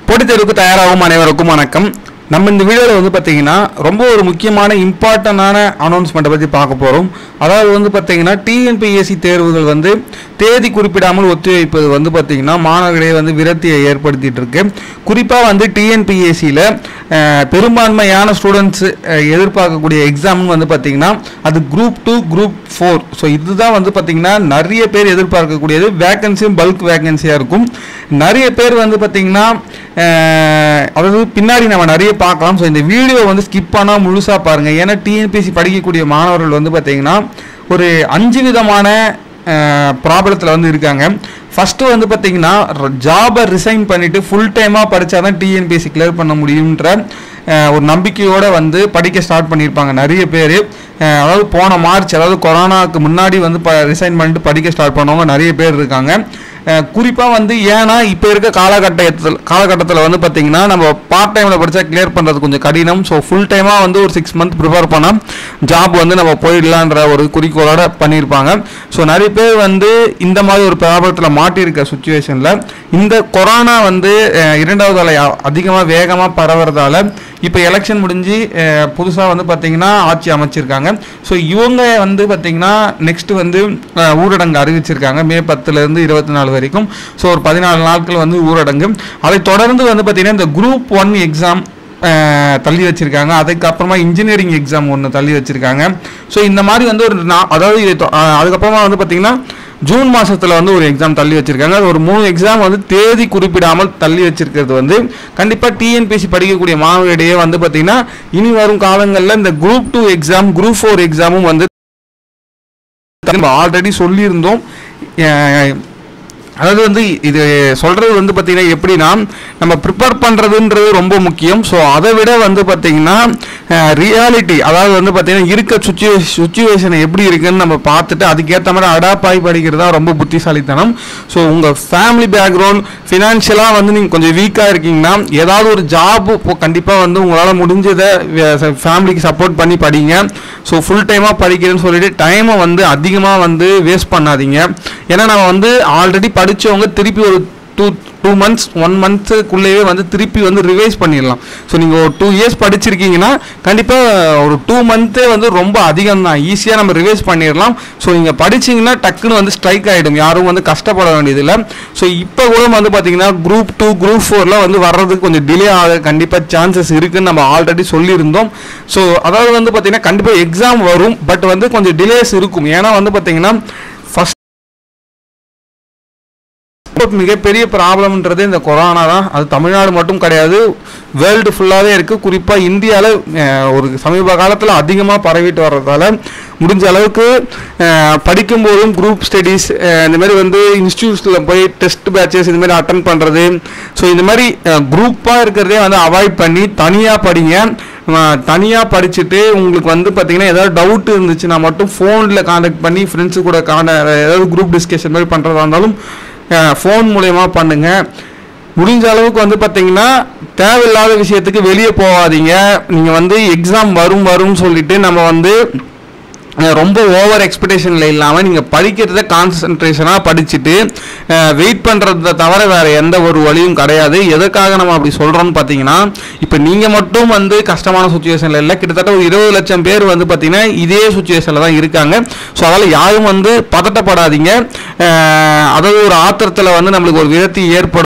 போட்டித் தேர்வுக்கு தயாராகும் அனைவருக்கும் வணக்கம் நம்ம இந்த வீடியோவில் வந்து பார்த்தீங்கன்னா ரொம்ப ஒரு முக்கியமான இம்பார்ட்டண்டான அனௌன்ஸ்மெண்ட்டை பற்றி பார்க்க போகிறோம் அதாவது வந்து பார்த்தீங்கன்னா டிஎன்பிஎஸ்சி தேர்வுகள் வந்து தேதி குறிப்பிடாமல் ஒத்திவைப்பது வந்து பார்த்தீங்கன்னா மாணவர்களிடையே வந்து விரக்தியை ஏற்படுத்திட்டு இருக்கு குறிப்பாக வந்து டிஎன்பிஎஸ்சியில் பெரும்பான்மையான ஸ்டூடெண்ட்ஸ் எதிர்பார்க்கக்கூடிய எக்ஸாம் வந்து பார்த்தீங்கன்னா அது group two group four so இதுதான் வந்து பார்த்தீங்கன்னா நிறைய பேர் எதிர்பார்க்கக்கூடியது வேகன்சியும் பல்க் வேகன்சியாக இருக்கும் நிறைய பேர் வந்து பார்த்தீங்கன்னா அஹ், அதாவது பின்னாடி நம்ம நிறைய பார்க்கலாம் ஸோ இந்த வீடியோ வந்து ஸ்கிப் பண்ணால் முழுசாக பாருங்கள் ஏன்னா டிஎன்பிஎஸ்சி படிக்கக்கூடிய மாணவர்கள் வந்து பார்த்தீங்கன்னா ஒரு அஞ்சு விதமான ப்ராப்ளத்தில் வந்து இருக்காங்க ஃபஸ்ட்டு வந்து பார்த்தீங்கன்னா ஜாபை ரிசைன் பண்ணிவிட்டு ஃபுல் டைமாக படித்தா தான் டிஎன்பிஎஸ்சி கிளியர் பண்ண முடியுன்ற அஹ், ஒரு நம்பிக்கையோடு வந்து படிக்க ஸ்டார்ட் பண்ணியிருப்பாங்க நிறைய பேர் அதாவது போன மார்ச் அதாவது கொரோனாவுக்கு முன்னாடி வந்து ப ரிசைன் பண்ணிட்டு படிக்க ஸ்டார்ட் பண்ணவங்க நிறைய பேர் இருக்காங்க குறிப்பாக வந்து ஏன்னா இப்போ இருக்க காலகட்டத்தில் காலகட்டத்தில் வந்து பார்த்தீங்கன்னா நம்ம பார்ட் டைமில் படித்தா கிளியர் பண்ணுறது கொஞ்சம் கடினம் ஸோ ஃபுல் டைமாக வந்து ஒரு சிக்ஸ் மந்த் ப்ரிப்பேர் பண்ணால் ஜாப் வந்து நம்ம போயிடலான்ற ஒரு குறிக்கோளோட பண்ணியிருப்பாங்க ஸோ நிறைய பேர் வந்து இந்த மாதிரி ஒரு ப்ராப்ளத்தில் மாட்டியிருக்க சுச்சுவேஷனில் இந்த கொரோனா வந்து அஹ், இரண்டாவது அலை அதிகமாக வேகமாக பரவுறதால இப்போ எலெக்ஷன் முடிஞ்சு புதுசாக வந்து பார்த்தீங்கன்னா ஆட்சி அமைச்சிருக்காங்க ஸோ இவங்க வந்து பார்த்தீங்கன்னா நெக்ஸ்ட் வந்து அஹ், ஊரடங்கு அறிவிச்சிருக்காங்க மே பத்துலேருந்து இருபத்தி நாலு வரைக்கும் ஸோ ஒரு பதினாலு நாட்கள் வந்து ஊரடங்கு அதை தொடர்ந்து வந்து பார்த்தீங்கன்னா இந்த குரூப் ஒன் எக்ஸாம் தள்ளி வச்சிருக்காங்க அதுக்கப்புறமா இன்ஜினியரிங் எக்ஸாம் ஒன்று தள்ளி வச்சிருக்காங்க ஸோ இந்த மாதிரி வந்து ஒரு நா- அதாவது இது தொ- அஹ், அதுக்கப்புறமா வந்து பார்த்தீங்கன்னா ஜூன் மாசத்துல வந்து ஒரு எக்ஸாம் தள்ளி வச்சிருக்காங்க அது ஒரு மூணு எக்ஸாம் வந்து தேதி குறிப்பிடாமல் தள்ளி வச்சிருக்கிறது வந்து கண்டிப்பா டிஎன்பிஎஸ்சி படிக்கக்கூடிய மாணவர்களிடையே வந்து பாத்தீங்கன்னா இனி வரும் காலங்களில் இந்த group two exam group four எக்ஸாமும் வந்து நம்ம ஆல்ரெடி சொல்லியிருந்தோம் அஹ், அதாவது வந்து இது சொல்றது வந்து பார்த்தீங்கன்னா எப்படின்னா நம்ம ப்ரிப்பேர் பண்ணுறதுன்றது ரொம்ப முக்கியம் ஸோ அதை விட வந்து பார்த்தீங்கன்னா ரியாலிட்டி அதாவது வந்து பார்த்தீங்கன்னா இருக்க சுச்சுவே சுச்சுவேஷன் எப்படி இருக்குன்னு நம்ம பார்த்துட்டு அதுக்கேற்ற மாதிரி அடாப்ட் ஆகி படிக்கிறது தான் ரொம்ப புத்திசாலித்தனம் ஸோ உங்கள் ஃபேமிலி பேக்ரவுண்ட் ஃபினான்ஷியலாக வந்து நீங்கள் கொஞ்சம் வீக்காக இருக்கீங்கன்னா ஏதாவது ஒரு ஜாப் இப்போ கண்டிப்பாக வந்து உங்களால் முடிஞ்சதை ஃபேமிலிக்கு சப்போர்ட் பண்ணி படிங்க ஸோ ஃபுல் டைமாக படிக்கிறேன்னு சொல்லிட்டு டைமை வந்து அதிகமாக வந்து வேஸ்ட் பண்ணாதீங்க ஏன்னா நம்ம வந்து ஆல்ரெடி படித்தவங்க திருப்பி ஒரு டூ டூ மந்த்ஸ் ஒன் மந்த்ஸுக்குள்ளேயே வந்து திருப்பி வந்து ரிவைஸ் பண்ணிடலாம் ஸோ நீங்கள் ஒரு டூ இயர்ஸ் படிச்சிருக்கீங்கன்னா கண்டிப்பாக ஒரு டூ மந்த்தே வந்து ரொம்ப அதிகம் தான் ஈஸியாக நம்ம ரிவைஸ் பண்ணிடலாம் ஸோ நீங்கள் படிச்சீங்கன்னா டக்குன்னு வந்து ஸ்ட்ரைக் ஆகிடும் யாரும் வந்து கஷ்டப்பட வேண்டியதில்லை ஸோ இப்போ கூட வந்து பார்த்தீங்கன்னா குரூப் டூ குரூப் ஃபோர்லாம் வந்து வர்றதுக்கு கொஞ்சம் டிலே ஆக கண்டிப்பாக சான்சஸ் இருக்குன்னு நம்ம ஆல்ரெடி சொல்லியிருந்தோம் ஸோ அதாவது வந்து பார்த்தீங்கன்னா கண்டிப்பாக எக்ஸாம் வரும் பட் வந்து கொஞ்சம் டிலேஸ் இருக்கும் ஏன்னா வந்து பார்த்தீங்கன்னா ஃபஸ்ட் மிகப்பெரிய ப்ராப்ளம்ன்றது இந்த கொரோனா தான் அது தமிழ்நாடு மட்டும் கிடையாது வேர்ல்டு ஃபுல்லாகவே இருக்குது குறிப்பாக இந்தியாவில் ஒரு சமீப காலத்தில் அதிகமாக பரவிட்டு வர்றதால முடிஞ்ச அளவுக்கு அஹ், படிக்கும்போதும் குரூப் ஸ்டடீஸ் இந்த மாதிரி வந்து இன்ஸ்டியூட்ஸில் போய் டெஸ்ட் பேட்சஸ் இந்த மாதிரி அட்டன் பண்ணுறது ஸோ இந்த மாதிரி குரூப்பாக இருக்கிறதே வந்து அவாய்ட் பண்ணி தனியாக படிங்க தனியாக படிச்சுட்டு உங்களுக்கு வந்து பார்த்தீங்கன்னா ஏதாவது டவுட் இருந்துச்சுன்னா மட்டும் ஃபோனில் காண்டாக்ட் பண்ணி ஃப்ரெண்ட்ஸு கூட காண்ட ஏதாவது குரூப் டிஸ்கஷன் மாதிரி பண்ணுறதா இருந்தாலும் ஃபோன் மூலயமா பண்ணுங்க முடிஞ்ச அளவுக்கு வந்து பார்த்தீங்கன்னா தேவையில்லாத விஷயத்துக்கு வெளியே போகாதீங்க நீங்கள் வந்து எக்ஸாம் வரும் வரும்னு சொல்லிட்டு நம்ம வந்து அஹ், ரொம்ப ஓவர் எக்ஸ்பெக்டேஷனில் இல்லாமல் நீங்கள் படிக்கிறத கான்சன்ட்ரேஷனாக படிச்சுட்டு வெயிட் பண்ணுறத தவிர வேறு எந்த ஒரு வழியும் கிடையாது எதுக்காக நம்ம அப்படி சொல்கிறோம்னு பார்த்தீங்கன்னா இப்போ நீங்கள் மட்டும் வந்து கஷ்டமான சுச்சுவேஷனில் இல்லை கிட்டத்தட்ட ஒரு இருபது லட்சம் பேர் வந்து பார்த்தீங்கன்னா இதே சுச்சுவேஷனில் தான் இருக்காங்க ஸோ அதனால் யாரும் வந்து பதட்டப்படாதீங்க அஹ், அதாவது ஒரு ஆத்திரத்தில் வந்து நம்மளுக்கு ஒரு விரக்தி ஏற்படும்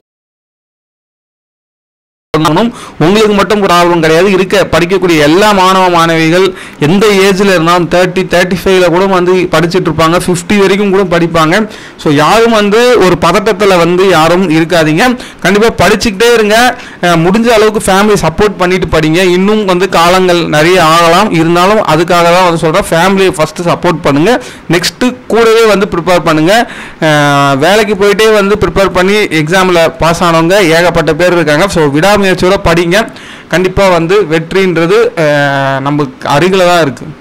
இருந்தாலும் உங்களுக்கு மட்டும் ப்ராப்ளம் கிடையாது இருக்க படிக்கக்கூடிய எல்லா மாணவ மாணவிகள் எந்த ஏஜில் இருந்தாலும் தேர்ட்டி தேர்ட்டி ஃபைவ்ல கூட வந்து படிச்சுட்டு இருப்பாங்க ஃபிஃப்டி வரைக்கும் கூட படிப்பாங்க ஸோ யாரும் வந்து ஒரு பதட்டத்தில் வந்து யாரும் இருக்காதீங்க கண்டிப்பாக படிச்சுக்கிட்டே இருங்க அஹ் முடிஞ்ச அளவுக்கு ஃபேமிலி சப்போர்ட் பண்ணிட்டு படிங்க இன்னும் வந்து காலங்கள் நிறைய ஆகலாம் இருந்தாலும் அதுக்காக தான் வந்து சொல்கிறேன் ஃபேமிலியை ஃபஸ்ட்டு சப்போர்ட் பண்ணுங்க நெக்ஸ்ட்டு கூடவே வந்து ப்ரிப்பேர் பண்ணுங்க அஹ் வேலைக்கு போயிட்டே வந்து ப்ரிப்பேர் பண்ணி எக்ஸாமில் பாஸ் ஆனவங்க ஏகப்பட்ட பேர் இருக்காங்க ஸோ விடாமுயற்சியோட படிங்க கண்டிப்பாக வந்து வெற்றின்றது அஹ் நமக்கு அருகில் தான் இருக்குது